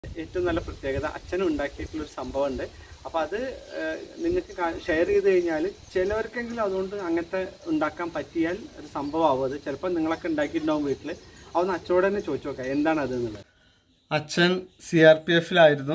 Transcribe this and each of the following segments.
ഏറ്റവും നല്ല പ്രത്യേകത അച്ഛനും ഉണ്ടാക്കിയിട്ടുള്ള ഒരു സംഭവമുണ്ട് അപ്പൊ അത് ഏഹ്, നിങ്ങൾക്ക് ഷെയർ ചെയ്ത് കഴിഞ്ഞാൽ ചിലവർക്കെങ്കിലും അതുകൊണ്ട് അങ്ങനത്തെ ഉണ്ടാക്കാൻ പറ്റിയാൽ ഒരു സംഭവമാവും അത് ചിലപ്പോൾ നിങ്ങളൊക്കെ ഉണ്ടാക്കിയിട്ടുണ്ടാവും വീട്ടിൽ അതൊന്ന് അച്ഛനോട് തന്നെ ചോദിച്ചു നോക്കാം എന്താണ് അത് എന്നുള്ളത് അച്ഛൻ സി ആർ പി എഫിലായിരുന്നു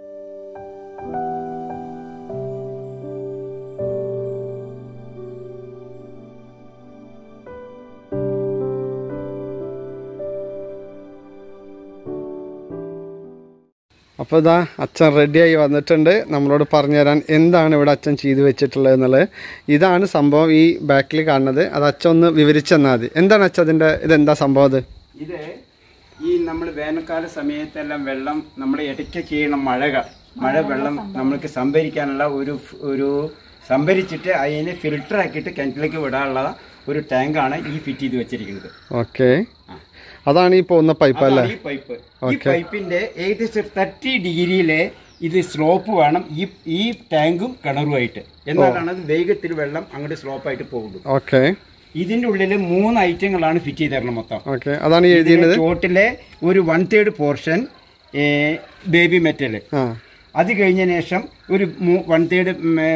അപ്പോൾ ഇതാ അച്ഛൻ റെഡിയായി വന്നിട്ടുണ്ട് നമ്മളോട് പറഞ്ഞു തരാൻ എന്താണ് ഇവിടെ അച്ഛൻ ചെയ്തു വെച്ചിട്ടുള്ളത് എന്നുള്ളത് ഇതാണ് സംഭവം ഈ ബാക്കിൽ കാണുന്നത് അത് അച്ഛൻ ഒന്ന് വിവരിച്ചു തന്നാൽ മതി എന്താണ് അച്ഛൻ അതിൻ്റെ ഇതെന്താ സംഭവം അത് ഇത് ഈ നമ്മൾ വേനൽക്കാല സമയത്തെല്ലാം വെള്ളം നമ്മുടെ ഇടയ്ക്ക് ചെയ്യണം മഴ ക- മഴ വെള്ളം നമ്മൾക്ക് സംഭരിക്കാനുള്ള ഒരു ഫ്- ഒരു സംഭരിച്ചിട്ട് അതിനെ ഫിൽട്ടർ ആക്കിയിട്ട് കിണറ്റിലേക്ക് വിടാനുള്ള ഒരു ടാങ്കാണ് ഈ ഫിറ്റ് ചെയ്ത് വെച്ചിരിക്കുന്നത് ഓക്കെ അതാണ് ഈ പോകുന്ന പൈപ്പ് അല്ലേ അതാണ് ഈ പൈപ്പ് ഈ പൈപ്പിന്റെ ഏകദേശം തേർട്ടി ഡിഗ്രിയിലെ ഇത് സ്ലോപ്പ് വേണം ഈ ഈ ടാങ്കും കിണറുമായിട്ട് എന്നാലാണ് അത് വേഗത്തിൽ വെള്ളം അങ്ങോട്ട് സ്ലോപ്പായിട്ട് പോകുള്ളൂ ഓക്കെ ഇതിന്റെ ഉള്ളിൽ മൂന്ന് ഐറ്റങ്ങളാണ് ഫിറ്റ് ചെയ്ത് തരണം മൊത്തം ഓക്കെ അതാണ് ഈ എഴുതിയത് ചോട്ടിലെ ഒരു one third portion baby metal ആ അത് കഴിഞ്ഞ ശേഷം ഒരു വൺ തേർഡ്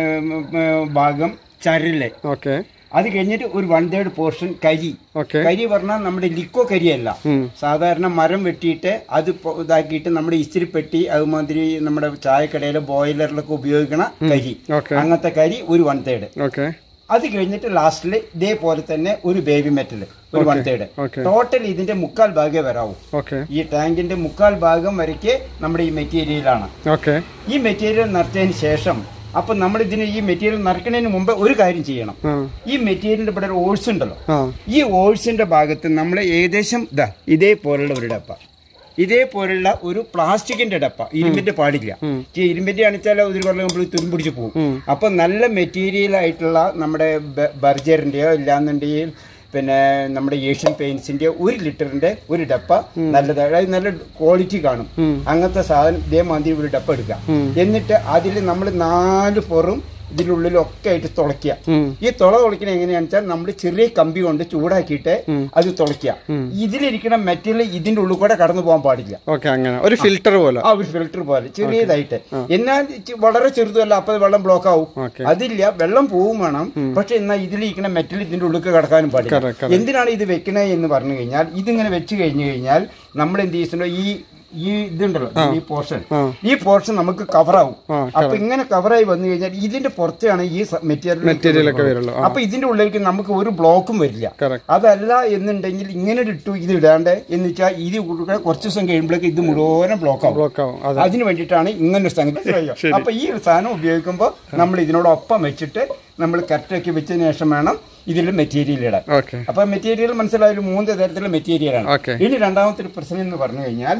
ഭാഗം ചരല് ഓക്കെ അത് കഴിഞ്ഞിട്ട് ഒരു വൺ തേർഡ് പോർഷൻ കരി ഓക്കെ കരി പറഞ്ഞാൽ നമ്മുടെ ലിക്കോ കരിയല്ല ഉം. സാധാരണ മരം വെട്ടിയിട്ട് അത് പൊ- ഇതാക്കിയിട്ട് നമ്മുടെ ഇസ്തിരിപ്പെട്ടി അതുമാതിരി നമ്മുടെ ചായക്കടയിലെ ബോയിലറിലൊക്കെ ഉപയോഗിക്കണ കരി ഓക്കെ അങ്ങനത്തെ കരി ഒരു വൺ തേർഡ് ഓക്കെ അത് കഴിഞ്ഞിട്ട് ലാസ്റ്റിൽ ഇതേപോലെ തന്നെ ഒരു ബേബി മെറ്റൽ ഒരു വൺ തേർഡ് ഓക്കെ ടോട്ടൽ ഇതിന്റെ മുക്കാൽ ഭാഗമേ വരാവൂ ഓക്കെ ഈ ടാങ്കിന്റെ മുക്കാൽ ഭാഗം വരയ്ക്ക് നമ്മുടെ ഈ മെറ്റീരിയലാണ് ഓക്കെ ഈ മെറ്റീരിയൽ നിറച്ചതിന് ശേഷം അപ്പൊ നമ്മൾ ഇതിന് ഈ മെറ്റീരിയൽ നിറക്കുന്നതിന് മുമ്പ് ഒരു കാര്യം ചെയ്യണം ആ ഈ മെറ്റീരിയലിന്റെ ഇവിടെ ഒരു ഓഴ്സ് ഉണ്ടല്ലോ ആ ഈ ഓഴ്സിന്റെ ഭാഗത്ത് നമ്മൾ ഏകദേശം ഇതാ ഇതേപോലുള്ള ഒരു ഡപ്പ ഇതേപോലുള്ള ഒരു പ്ലാസ്റ്റിക്കിന്റെ ഡപ്പ ഇരുമ്പിന്റെ പാടില്ല ഈ ഇരുമ്പിന്റെ അണിച്ചാൽ ഒരു കൊല്ലം നമ്മൾ തുമ്പിടിച്ച് പോകും അപ്പൊ നല്ല മെറ്റീരിയൽ ആയിട്ടുള്ള നമ്മുടെ ബ- ബർജറിന്റെയോ ഇല്ലാന്നുണ്ടെങ്കിൽ പിന്നെ നമ്മുടെ ഏഷ്യൻ പെയിന്റ്സിന്റെ ഒരു ലിറ്ററിന്റെ ഒരു ഡപ്പ നല്ലത് അതായത് നല്ല ക്വാളിറ്റി കാണും അങ്ങനത്തെ സാധനം ഇതേമാതിരി ഒരു ഡപ്പ എടുക്കുക എന്നിട്ട് അതിൽ നമ്മൾ നാല് പുറം ഇതിനുള്ളിലൊക്കെ ആയിട്ട് തുളയ്ക്കുക ഉം. ഈ തുള തുളയ്ക്കണ എങ്ങനെയാണെന്ന് വെച്ചാൽ നമ്മൾ ചെറിയ കമ്പി കൊണ്ട് ചൂടാക്കിയിട്ട് അത് തുളയ്ക്കുക ഇതിലിരിക്കുന്ന മെറ്റീരിയൽ ഇതിന്റെ ഉള്ളിൽ കൂടെ കടന്നു പോകാൻ പാടില്ല ഓക്കെ അങ്ങനെ ഒരു ഫിൽറ്റർ പോലെ ആ ഒരു ഫിൽറ്റർ പോലെ ചെറിയതായിട്ട് എന്നാൽ ചി- വളരെ ചെറുതല്ല അപ്പൊ വെള്ളം ബ്ലോക്ക് ആവും ഓക്കെ അതില്ല വെള്ളം പോവും വേണം പക്ഷെ എന്നാൽ ഇതിലിരിക്കുന്ന മെറ്റൽ ഇതിന്റെ ഉള്ളിൽ കടക്കാനും Correct, പാടില്ല correct. എന്തിനാണ് ഇത് വെക്കണേ എന്ന് പറഞ്ഞു കഴിഞ്ഞാൽ ഇതിങ്ങനെ വെച്ച് കഴിഞ്ഞു കഴിഞ്ഞാൽ നമ്മൾ എന്ത് ചെയ്യുന്നുണ്ടോ ഈ ഈ ഇതുണ്ടല്ലോ ഈ പോർഷൻ ആ. ഈ പോർഷൻ നമുക്ക് കവറാവും ആ, അപ്പൊ ഇങ്ങനെ കവറായി വന്നു കഴിഞ്ഞാൽ ഇതിന്റെ പുറത്താണ് ഈ മെറ്റീരിയൽ മെറ്റീരിയൽ ഒക്കെ വരുള്ളൂ ആ അപ്പൊ ഇതിന്റെ ഉള്ളിലേക്ക് നമുക്ക് ഒരു ബ്ലോക്കും വരില്ല കറക്റ്റ് അതല്ല എന്നുണ്ടെങ്കിൽ ഇങ്ങനെ ഇട്ടു ഇത് ഇടാണ്ട് എന്ന് വെച്ചാൽ ഇത് കൂടെ കുറച്ച് ദിവസം കഴിയുമ്പോഴേക്ക് ഇത് മുഴുവനും ബ്ലോക്ക് ആവും ബ്ലോക്ക് ആവും അതെ അതിന് വേണ്ടിയിട്ടാണ് ഇങ്ങനെ ഒരു സംഗതി അപ്പൊ ഈ ഒരു സാധനം ഉപയോഗിക്കുമ്പോൾ നമ്മൾ ഇതിനോടൊപ്പം വെച്ചിട്ട് നമ്മൾ കറക്റ്റാക്കി വെച്ചതിന് ശേഷം വേണം ഇതിൽ മെറ്റീരിയൽ ഇടാൻ ഓക്കെ അപ്പൊ മെറ്റീരിയൽ മനസ്സിലായാലും മൂന്ന് തരത്തിലുള്ള മെറ്റീരിയലാണ് ഓക്കെ ഇനി രണ്ടാമത്തെ ഒരു പ്രശ്നം എന്ന് പറഞ്ഞു കഴിഞ്ഞാൽ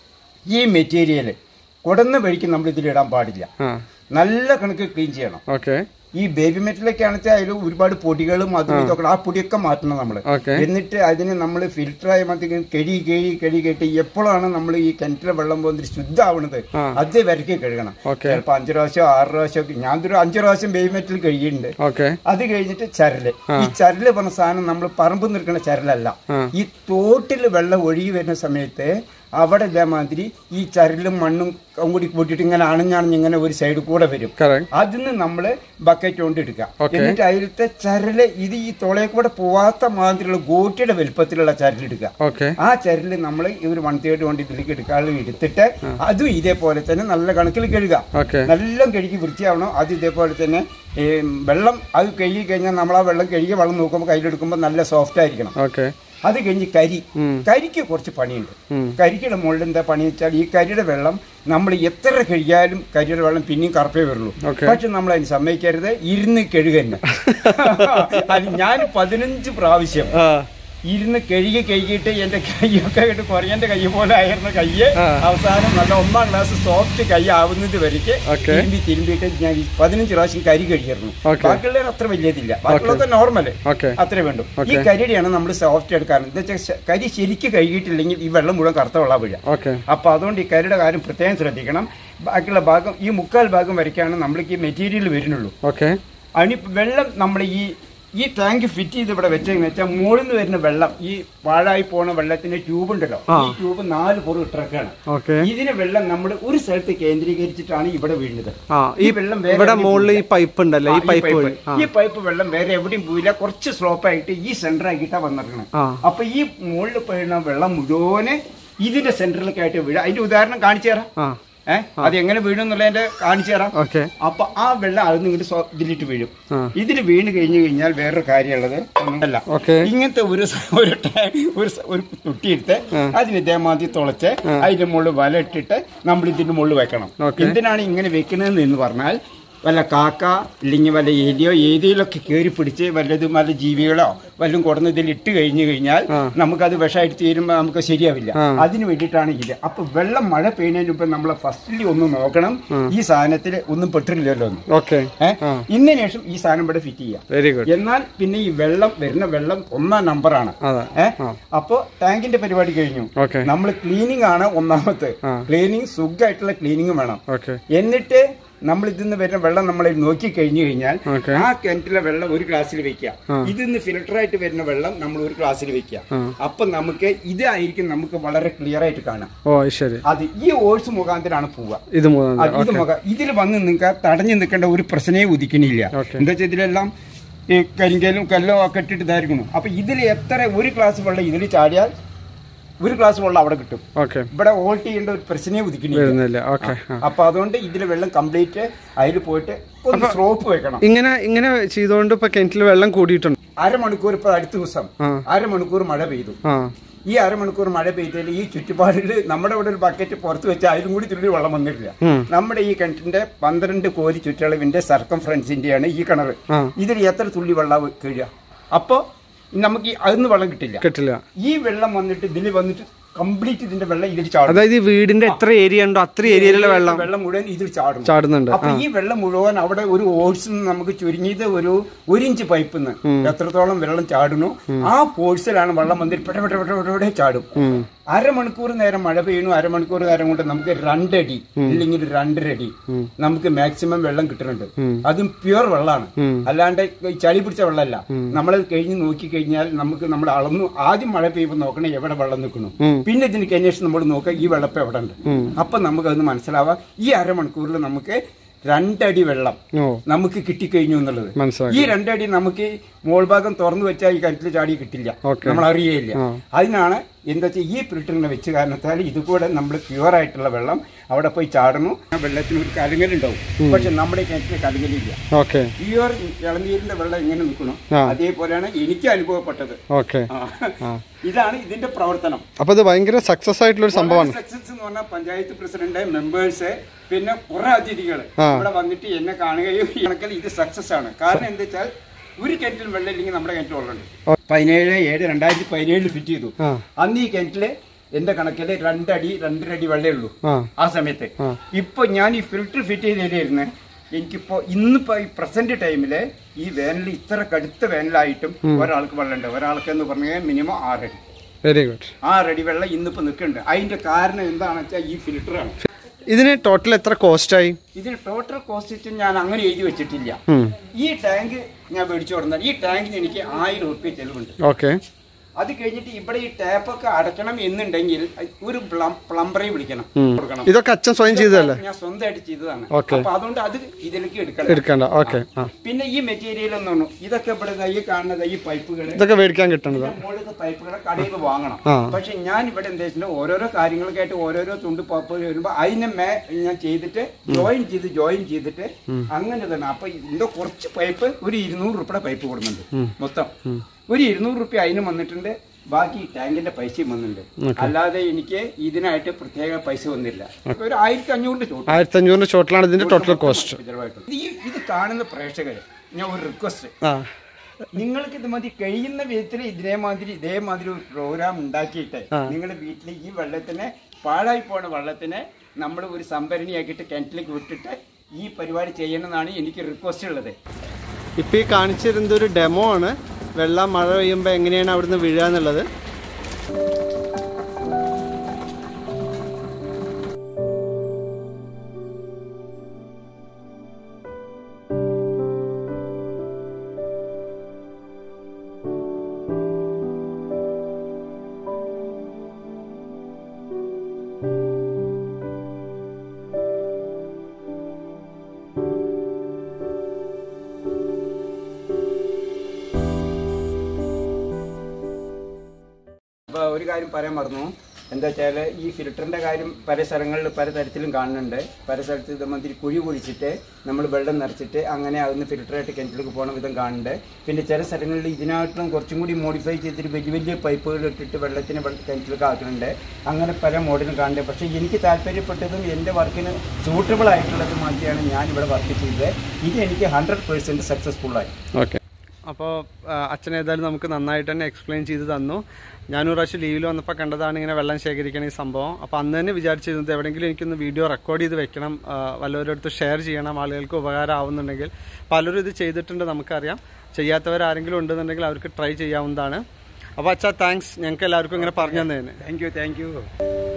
ഈ മെറ്റീരിയൽ കുടന്ന വഴിക്ക് നമ്മൾ ഇതിലിടാൻ പാടില്ല ആ നല്ല കണക്ക് ക്ലീൻ ചെയ്യണം ഓക്കെ ഈ ബേബി മെറ്റലൊക്കെ ആണെന്ന് വെച്ചാൽ അതിൽ ഒരുപാട് പൊടികളും അതും ഇതൊക്കെ ആ പൊടിയൊക്കെ മാറ്റണം നമ്മൾ ഓക്കെ എന്നിട്ട് അതിന് നമ്മൾ ഫിൽറ്ററായി മതി കഴുകി കഴുകി കഴുകി കെട്ടി എപ്പോഴാണ് നമ്മൾ ഈ കിണറ്റിലെ വെള്ളം പോകുന്നത് ശുദ്ധമാവണത് ആ. അത് വരയ്ക്ക് കഴുകണം ഓക്കെ ചിലപ്പോൾ അഞ്ചു പ്രാവശ്യം ആറ് പ്രാവശ്യം ഒക്കെ ഞാൻ ഒരു അഞ്ചു പ്രാവശ്യം ബേബി മെറ്റൽ കഴുകിയിട്ടുണ്ട് ഓക്കെ അത് കഴിഞ്ഞിട്ട് ചരല് ഈ ചരല് പറഞ്ഞ സാധനം നമ്മൾ പറമ്പ് നിൽക്കുന്ന ചരലല്ല ആ. ഈ തോട്ടിൽ വെള്ളം ഒഴുകി വരുന്ന സമയത്ത് അവിടെ ഇതേമാതിരി ഈ ചരലും മണ്ണും കൂടി കൂട്ടിയിട്ട് ഇങ്ങനെ അണഞ്ഞണഞ്ഞ് ഇങ്ങനെ ഒരു സൈഡ് കൂടെ വരും കറക്റ്റ് അതിന് നമ്മൾ ബക്കറ്റ് കൊണ്ട് എടുക്കുക Okay. എന്നിട്ട് അതിലത്തെ ചരല് ഇത് ഈ തുളയെ കൂടെ പോവാത്ത മാതിരിയുള്ള ഗോട്ടിയുടെ വലുപ്പത്തിലുള്ള ചരലെടുക്കുക ഓക്കെ ആ ചരല് നമ്മൾ ഒരു വൺ തേർഡ് കൊണ്ട് ഇതിലേക്ക് എടുക്കാനുള്ള എടുത്തിട്ട് അതും ഇതേപോലെ തന്നെ നല്ല കണക്കിൽ കഴുകുക ഓക്കെ നല്ല കഴുകി വൃത്തിയാവണം അത് ഇതേപോലെ തന്നെ ഈ വെള്ളം അത് കഴുകി കഴിഞ്ഞാൽ നമ്മൾ ആ വെള്ളം കഴുകിയ വെള്ളം നോക്കുമ്പോൾ കയ്യിലെടുക്കുമ്പോൾ നല്ല സോഫ്റ്റ് ആയിരിക്കണം ഓക്കെ അത് കഴിഞ്ഞ് കരി ഉം. കരിക്ക് കുറച്ച് പണിയുണ്ട് ഉം. കരിയുടെ മുകളിൽ എന്താ പണി വെച്ചാൽ ഈ കരിയുടെ വെള്ളം നമ്മൾ എത്ര കഴുകിയാലും കരിയുടെ വെള്ളം പിന്നെയും കറുപ്പേ വരുള്ളൂ Okay. പക്ഷെ നമ്മൾ അതിന് സമ്മതിക്കരുത് ഇരുന്ന് കഴുക തന്നെ അത് ഞാൻ പതിനഞ്ച് പ്രാവശ്യം ആ ഇരുന്ന് കഴുകി കഴുകിയിട്ട് എന്റെ കൈയൊക്കെ ആയിട്ട് കൊറിയന്റെ കൈ പോലെ ആയിരുന്ന കയ്യ് ആ. അവസാനം നല്ല ഒന്നാം ക്ലാസ് സോഫ്റ്റ് കൈ ആവുന്നത് വരയ്ക്ക് Okay. തിരുമ്പി തിരുമ്പിയിട്ട് ഞാൻ ഈ പതിനഞ്ച് പ്രാവശ്യം കരി കഴുകിയിരുന്നു Okay. ബാക്കിയുള്ളവർ അത്ര വലിയതില്ല ബാക്കിയുള്ളതൊക്കെ നോർമല് ഓക്കെ അത്രേ വേണ്ടു ഈ Okay. കരിയുടെയാണ് നമ്മൾ സോഫ്റ്റ് എടുക്കാറ് എന്താ വെച്ചാൽ കരി ശരിക്ക് കഴുകിയിട്ടില്ലെങ്കിൽ ഈ വെള്ളം മുഴുവൻ കറുത്ത വെള്ളം വീഴുക ഓക്കെ അപ്പൊ അതുകൊണ്ട് ഈ കരിയുടെ കാര്യം പ്രത്യേകം ശ്രദ്ധിക്കണം ബാക്കിയുള്ള ഭാഗം ഈ മുക്കാൽ ഭാഗം വരയ്ക്കാണ് നമ്മൾക്ക് ഈ മെറ്റീരിയൽ വരുന്നുള്ളൂ ഓക്കെ അതിന് വെള്ളം നമ്മൾ ഈ ഈ ടാങ്ക് ഫിറ്റ് ചെയ്ത് ഇവിടെ വെച്ചെന്ന് വെച്ചാൽ മുകളിൽ നിന്ന് വരുന്ന വെള്ളം ഈ പാഴായി പോണ വെള്ളത്തിന്റെ ട്യൂബ് ഉണ്ടല്ലോ ഈ ട്യൂബ് നാല് പുറം ഇട്ടിറക്കാണ് ഓക്കെ ഇതിന് വെള്ളം നമ്മൾ ഒരു സ്ഥലത്ത് കേന്ദ്രീകരിച്ചിട്ടാണ് ഇവിടെ വീഴുന്നത് ആ ഈ വെള്ളം വേറെ ഇവിടെ എവിടെയും മുകളിൽ ഈ പൈപ്പ് ഉണ്ടല്ലോ ഈ ആ, പൈപ്പ് വഴി ആ ഈ പൈപ്പ് വെള്ളം വേറെ എവിടെയും പോയില്ല കുറച്ച് സ്ലോപ്പ് ആയിട്ട് ഈ സെന്റർ ആക്കിയിട്ടാ വന്നിരിക്കണം ആ. അപ്പൊ ഈ മുകളിൽ പോയിരുന്ന വെള്ളം മുഴുവനെ ഇതിന്റെ സെന്ററിലൊക്കെ ആയിട്ട് വീഴുക അതിന്റെ ഉദാഹരണം കാണിച്ചു തരാം ആ ഏഹ് അത് എങ്ങനെ വീഴും എന്നുള്ളതിന്റെ കാണിച്ചു തരാം ഓക്കെ അപ്പൊ ആ വെള്ളം അത് നിങ്ങളുടെ സ്വ- ഇതിലിട്ട് വീഴും ആ. ഇതിൽ വീണ് കഴിഞ്ഞു കഴിഞ്ഞാൽ വേറൊരു കാര്യമുള്ളത് ഒന്നുമല്ല ഓക്കെ ഇങ്ങനത്തെ ഒരു സ- ഒരു ടാ- ഒരു സ- ഒരു തൊട്ടിയെടുത്ത് അതിന് ഇതേമാതിരി തുളച്ച് അതിന്റെ മുകളിൽ വല ഇട്ടിട്ട് നമ്മൾ ഇതിന്റെ മുകളിൽ വെക്കണം ഓക്കെ. എന്തിനാണ് ഇങ്ങനെ വെക്കണതെന്ന് എന്ന് പറഞ്ഞാൽ വല്ല കാക്ക ഇല്ലെങ്കിൽ വല്ല എലിയോ ഏതിലൊക്കെ കയറി പിടിച്ച് വല്ലതും വല്ല ജീവികളോ വല്ലതും കൊടുന്ന് ഇതിൽ ഇട്ട് കഴിഞ്ഞു കഴിഞ്ഞാൽ നമുക്കത് വിഷമായിട്ട് തീരുമ്പോൾ നമുക്ക് ശരിയാവില്ല അതിന് വേണ്ടിയിട്ടാണ് ഇത് അപ്പൊ വെള്ളം മഴ പെയ്യുന്നതിന് മുമ്പ് നമ്മൾ ഫസ്റ്റിലി ഒന്ന് നോക്കണം ഈ സാധനത്തിൽ ഒന്നും പെട്ടില്ലല്ലോ എന്ന് ഓക്കെ ഏഹ് ഇന്നതിന് ശേഷം ഈ സാധനം ഇവിടെ ഫിറ്റ് ചെയ്യാം വെരി ഗുഡ് എന്നാൽ പിന്നെ ഈ വെള്ളം വരുന്ന വെള്ളം ഒന്നാം നമ്പറാണ് അതെ ഏഹ് അപ്പോ ടാങ്കിന്റെ പരിപാടി കഴിഞ്ഞു ഓക്കെ നമ്മൾ ക്ലീനിങ് ആണ് ഒന്നാമത്തെ ആ. ക്ലീനിങ് സുഖമായിട്ടുള്ള ക്ലീനിങ് വേണം ഓക്കെ എന്നിട്ട് നമ്മൾ ഇതിന്ന് വരുന്ന വെള്ളം നമ്മൾ നോക്കി കഴിഞ്ഞു കഴിഞ്ഞാൽ ഓക്കെ ആ കിണറ്റിലെ വെള്ളം ഒരു ഗ്ലാസ്സിൽ വെക്കുക ഇതിന്ന് ഫിൽട്ടർ ആയിട്ട് വരുന്ന വെള്ളം നമ്മൾ ഒരു ഗ്ലാസ്സിൽ വെക്കുക അപ്പൊ നമുക്ക് ഇതായിരിക്കും നമുക്ക് വളരെ ക്ലിയർ ആയിട്ട് കാണാം ഓ ശരി അത് ഈ ഓഴ്സ് മുഖാന്തരാണ് പോവുക ഇത് മൂന്നാം അത് ഇത് മുഖ ഇതിൽ വന്ന് നിങ്ങൾക്ക് തടഞ്ഞു നിൽക്കേണ്ട ഒരു പ്രശ്നമേ ഉദിക്കണില്ല ഓക്കെ. എന്താ വെച്ചാൽ ഇതിലെല്ലാം ഈ കരിങ്കലും കല്ലോ ഒക്കെ ഇട്ടിട്ട് ഇതായിരിക്കണം അപ്പൊ ഇതിൽ എത്ര ഒരു ഗ്ലാസ് വെള്ളം ഇതിൽ ചാടിയാൽ ഒരു ഗ്ലാസ് വെള്ളം അവിടെ കിട്ടും ഓക്കെ ഇവിടെ ഓൾട്ട് ചെയ്യേണ്ട ഒരു പ്രശ്നമേ ഉദിക്കണില്ല വരുന്നില്ല ഓക്കെ ആ അപ്പൊ അതുകൊണ്ട് ഇതിൽ വെള്ളം കംപ്ലീറ്റ് അതിൽ പോയിട്ട് ഒന്ന് സ്ലോപ്പ് വെക്കണം ഇങ്ങനെ ഇങ്ങനെ ചെയ്തുകൊണ്ട് ഇപ്പൊ കിണറ്റിൽ വെള്ളം കൂടിയിട്ടുണ്ട് അരമണിക്കൂർ ഇപ്പൊ അടുത്ത ദിവസം ആ. അരമണിക്കൂർ മഴ പെയ്തു ആ ഈ അരമണിക്കൂർ മഴ പെയ്തതിൽ ഈ ചുറ്റുപാടിൽ നമ്മുടെ ഇവിടെ ഒരു ബക്കറ്റ് പുറത്ത് വെച്ച് അതിലും കൂടി തുള്ളി വെള്ളം വന്നിട്ടില്ല ഉം. നമ്മുടെ ഈ കിണറ്റിന്റെ പന്ത്രണ്ട് കോരി ചുറ്റളവിന്റെ സർക്കം ഫ്രണ്ട്സിന്റെയാണ് ഈ കിണർ ആ. ഇതിൽ എത്ര തുള്ളി വെള്ളം കീഴുക അപ്പോ നമുക്ക് ഈ അതിന്ന് വെള്ളം കിട്ടില്ല കിട്ടില്ല ഈ വെള്ളം വന്നിട്ട് ഇതിൽ വന്നിട്ട് കംപ്ലീറ്റ് ഇതിന്റെ വെള്ളം ഇതിൽ ചാടും അതായത് ഈ വീടിന്റെ എത്ര ഏരിയ ഉണ്ടോ അത്ര ഏരിയയിലുള്ള വെള്ളം വെള്ളം മുഴുവൻ ഇതിൽ ചാടും ചാടുന്നുണ്ട് അപ്പൊ ഈ വെള്ളം മുഴുവൻ അവിടെ ഒരു ഓഴ്സ് നമുക്ക് ചുരുങ്ങിയത് ഒരു ഒരു ഇഞ്ച് പൈപ്പിൽ നിന്ന് എത്രത്തോളം വെള്ളം ചാടുന്നു ആ ഫോഴ്സിലാണ് വെള്ളം വന്നിട്ട് പെട്ട പെട്ട പെട്ട പെട്ട പെട്ട ചാടും ഉം. അരമണിക്കൂർ നേരം മഴ പെയ്യണു അരമണിക്കൂർ നേരം കൊണ്ട് നമുക്ക് രണ്ടടി ഇല്ലെങ്കിൽ രണ്ടര അടി നമുക്ക് മാക്സിമം വെള്ളം കിട്ടുന്നുണ്ട് അതും പ്യുവർ വെള്ളമാണ് അല്ലാണ്ട് ഈ ചളി പിടിച്ച വെള്ളമല്ല നമ്മൾ കഴിഞ്ഞ് നോക്കി കഴിഞ്ഞാൽ നമുക്ക് നമ്മൾ അളന്നു ആദ്യം മഴ പെയ്യുമ്പോൾ നോക്കണേ എവിടെ വെള്ളം നിൽക്കുന്നു പിന്നെ ഇതിന് കഴിഞ്ഞ നമ്മൾ നോക്കുക ഈ വെള്ളപ്പം എവിടെ ഉണ്ട് അപ്പൊ നമുക്കത് മനസ്സിലാവാം ഈ അരമണിക്കൂറിൽ നമുക്ക് രണ്ടടി വെള്ളം ഓ നമുക്ക് കിട്ടിക്കഴിഞ്ഞു എന്നുള്ളത് മനസ്സിലാക്കി ഈ രണ്ടടി നമുക്ക് മോൾ ഭാഗം തുറന്നു വെച്ചാൽ ഈ കിണറ്റിൽ ചാടി കിട്ടില്ല ഓക്കെ. നമ്മൾ അറിയേയില്ല അതിനാണ് എന്താ വെച്ചാൽ ഈ ഫിൽറ്ററിനെ വെച്ച് കാരണത്താൽ ഇത് കൂടെ നമ്മൾ പ്യുവർ ആയിട്ടുള്ള വെള്ളം അവിടെ പോയി ചാടുന്നു ആ വെള്ളത്തിന് ഒരു കലുങ്ങലുണ്ടാവും പക്ഷെ നമ്മുടെ കിണറ്റിൽ കലുങ്ങലില്ല ഓക്കെ പ്യുവർ ഇളനീരിന്റെ വെള്ളം എങ്ങനെ നിൽക്കണം ആ. അതേപോലെയാണ് എനിക്ക് അനുഭവപ്പെട്ടത് ഓക്കെ ആ. ഇതാണ് ഇതിന്റെ പ്രവർത്തനം അപ്പൊ ഇത് ഭയങ്കര സക്സസ് ആയിട്ടുള്ള ഒരു സംഭവമാണ് സക്സസ് എന്ന് പറഞ്ഞാൽ പഞ്ചായത്ത് പ്രസിഡന്റ് മെമ്പേഴ്സ് പിന്നെ കുറെ അതിഥികൾ ആ. ഇവിടെ വന്നിട്ട് എന്നെ കാണുകയും ഈ കണക്കിൽ ഇത് സക്സസ് ആണ് കാരണം എന്താ വെച്ചാൽ ഒരു കിണറ്റിൽ വെള്ളം ഇല്ലെങ്കിൽ നമ്മുടെ കിണറ്റിൽ വെള്ളമുണ്ട് പതിനേഴ് ഏഴ് രണ്ടായിരത്തി പതിനേഴിൽ ഫിറ്റ് ചെയ്തു ആ അന്ന് ഈ കിണറ്റില് എന്റെ കണക്കില് രണ്ടടി രണ്ടര അടി വെള്ളമേ ഉള്ളൂ ആ ആ സമയത്ത് ആ. ഇപ്പൊ ഞാൻ ഈ ഫിൽറ്റർ ഫിറ്റ് ചെയ്തേരായിരുന്നു എനിക്കിപ്പോ ഇന്നിപ്പോ ഈ പ്രസന്റ് ടൈമില് ഈ വേനൽ ഇത്ര കടുത്ത വേനലായിട്ടും ഒരാൾക്ക് വെള്ളമുണ്ട് ഒരാൾക്ക് എന്ന് പറഞ്ഞാൽ മിനിമം ആറടി വെരി ഗുഡ് ആറടി വെള്ളം ഇന്നിപ്പോ നിൽക്കുന്നുണ്ട് അതിന്റെ കാരണം എന്താണെന്ന് വെച്ചാൽ ഈ ഫിൽറ്ററാണ് ഇതിന് ടോട്ടൽ എത്ര കോസ്റ്റ് ആയി ഇതിന് ടോട്ടൽ കോസ്റ്റ് ഞാൻ അങ്ങനെ എഴുതി വെച്ചിട്ടില്ല ഉം. ഈ ടാങ്ക് ഞാൻ മേടിച്ചു കൊടുത്താൽ ഈ ടാങ്കിന് എനിക്ക് ആയിരം ഉറുപ്പ്യ ചെലവുണ്ട് ഓക്കെ അത് കഴിഞ്ഞിട്ട് ഇവിടെ ഈ ടാപ്പൊക്കെ അടയ്ക്കണം എന്നുണ്ടെങ്കിൽ ഒരു പ്ലംബറെ വിളിക്കണം കൊടുക്കണം ഇതൊക്കെ അച്ഛൻ സ്വയം ചെയ്തതല്ലേ ഞാൻ സ്വന്തമായിട്ട് ചെയ്തതാണ് Okay. അപ്പൊ അതുകൊണ്ട് അത് ഇതിലേക്ക് എടുക്കണം എടുക്കണ്ട ഓക്കെ ആ പിന്നെ ഈ മെറ്റീരിയൽ എന്ന് പറഞ്ഞു ഇതൊക്കെ ഇവിടെ ദാ ഈ കാണുന്നത് ഈ പൈപ്പുകൾ ഇതൊക്കെ മേടിക്കാൻ കിട്ടണത് മുകളിലത്തെ പൈപ്പുകളെ കടയിൽ നിന്ന് വാങ്ങണം ആ. പക്ഷെ ഞാൻ ഇവിടെ എന്താ വെച്ചാൽ ഓരോരോ കാര്യങ്ങളൊക്കെ ആയിട്ട് ഓരോരോ തുണ്ട് പൈപ്പ് വരുമ്പോ അതിനെ മേ ഞാൻ ചെയ്തിട്ട് ജോയിൻ ചെയ്ത് ജോയിൻ ചെയ്തിട്ട് അങ്ങനെ തന്നെ അപ്പൊ എന്തോ കുറച്ച് പൈപ്പ് ഒരു ഇരുന്നൂറ് റുപ്യയുടെ പൈപ്പ് കൊടുക്കുന്നുണ്ട് മൊത്തം ഒരു ഇരുന്നൂറ് റുപ്യ അതിന് വന്നിട്ടുണ്ട് ബാക്കി ടാങ്കിന്റെ പൈസയും വന്നിട്ടുണ്ട് അല്ലാതെ എനിക്ക് ഇതിനായിട്ട് പ്രത്യേക പൈസ വന്നില്ല അപ്പൊ ഒരു ആയിരത്തി അഞ്ഞൂറിന്റെ ചോട്ട് ആയിരത്തി അഞ്ഞൂറിന്റെ ഷോട്ടിലാണ് ഇതിന്റെ ടോട്ടൽ കോസ്റ്റ് ചെലവായിട്ടുള്ളത്. ഈ ഇത് കാണുന്ന പ്രേക്ഷകര് ഞാൻ ഒരു റിക്വസ്റ്റ് ആ നിങ്ങൾക്ക് ഇത് മതി കഴിയുന്ന വിധത്തിൽ ഇതേമാതിരി ഇതേമാതിരി ഒരു പ്രോഗ്രാം ഉണ്ടാക്കിയിട്ട് നിങ്ങളുടെ വീട്ടിൽ ഈ വെള്ളത്തിനെ പാഴായി പോണ വെള്ളത്തിനെ നമ്മൾ ഒരു സംഭരണിയാക്കിയിട്ട് കിണറ്റിലേക്ക് വിട്ടിട്ട് ഈ പരിപാടി ചെയ്യണമെന്നാണ് എനിക്ക് റിക്വസ്റ്റ് ഉള്ളത് ഇപ്പൊ ഈ കാണിച്ചിരുന്നത് ഒരു ഡെമോ ആണ് വെള്ളം മഴ പെയ്യുമ്പോൾ എങ്ങനെയാണ് അവിടുന്ന് വീഴുക എന്നുള്ളത് കാര്യം പറയാൻ മറന്നു എന്താ വെച്ചാൽ ഈ ഫിൽറ്ററിന്റെ കാര്യം പല സ്ഥലങ്ങളിൽ പല തരത്തിലും കാണുന്നുണ്ട് പല സ്ഥലത്ത് ഇതേമാതിരി കുഴി കുഴിച്ചിട്ട് നമ്മൾ വെള്ളം നിറച്ചിട്ട് അങ്ങനെ അതൊന്ന് ഫിൽറ്ററായിട്ട് കിണറ്റിലേക്ക് പോണ വിധം കാണുന്നുണ്ട് പിന്നെ ചില സ്ഥലങ്ങളിൽ ഇതിനായിട്ടും കുറച്ചും കൂടി മോഡിഫൈ ചെയ്തിട്ട് വലിയ വലിയ പൈപ്പുകൾ ഇട്ടിട്ട് വെള്ളത്തിന് വെള്ള- കിണറ്റിലേക്ക് ആക്കുന്നുണ്ട് അങ്ങനെ പല മോഡലും കാണുന്നുണ്ട് പക്ഷേ എനിക്ക് താല്പര്യപ്പെട്ടതും എൻ്റെ വർക്കിന് സൂട്ടബിൾ ആയിട്ടുള്ളത് മാറ്റിയാണ് ഞാൻ ഇവിടെ വർക്ക് ചെയ്തത് ഇത് എനിക്ക് ഹൺഡ്രഡ് പേഴ്സൻറ്റ് സക്സസ്ഫുള്ളായി ഓക്കെ അപ്പോൾ അച്ഛൻ ഏതായാലും നമുക്ക് നന്നായിട്ട് തന്നെ എക്സ്പ്ലെയിൻ ചെയ്ത് തന്നു ഞാനൊരു പ്രാവശ്യം ലീവിൽ വന്നപ്പോൾ കണ്ടതാണ് ഇങ്ങനെ വെള്ളം ശേഖരിക്കണ ഈ സംഭവം അപ്പോൾ അന്ന് തന്നെ വിചാരിച്ചിരുന്നത് എവിടെയെങ്കിലും എനിക്കൊന്ന് വീഡിയോ റെക്കോർഡ് ചെയ്ത് വെക്കണം ആ, വല്ലവരുടെ അടുത്ത് ഷെയർ ചെയ്യണം ആളുകൾക്ക് ഉപകാരം ആവുന്നുണ്ടെങ്കിൽ പലരും ഇത് ചെയ്തിട്ടുണ്ട് നമുക്കറിയാം ചെയ്യാത്തവരാരെങ്കിലും ഉണ്ടെന്നുണ്ടെങ്കിൽ അവർക്ക് ട്രൈ ചെയ്യാവുന്നതാണ് അപ്പോൾ അച്ഛാ താങ്ക്സ് ഞങ്ങൾക്ക് എല്ലാവർക്കും ഇങ്ങനെ പറഞ്ഞു തന്നതിന് താങ്ക് യു താങ്ക് യു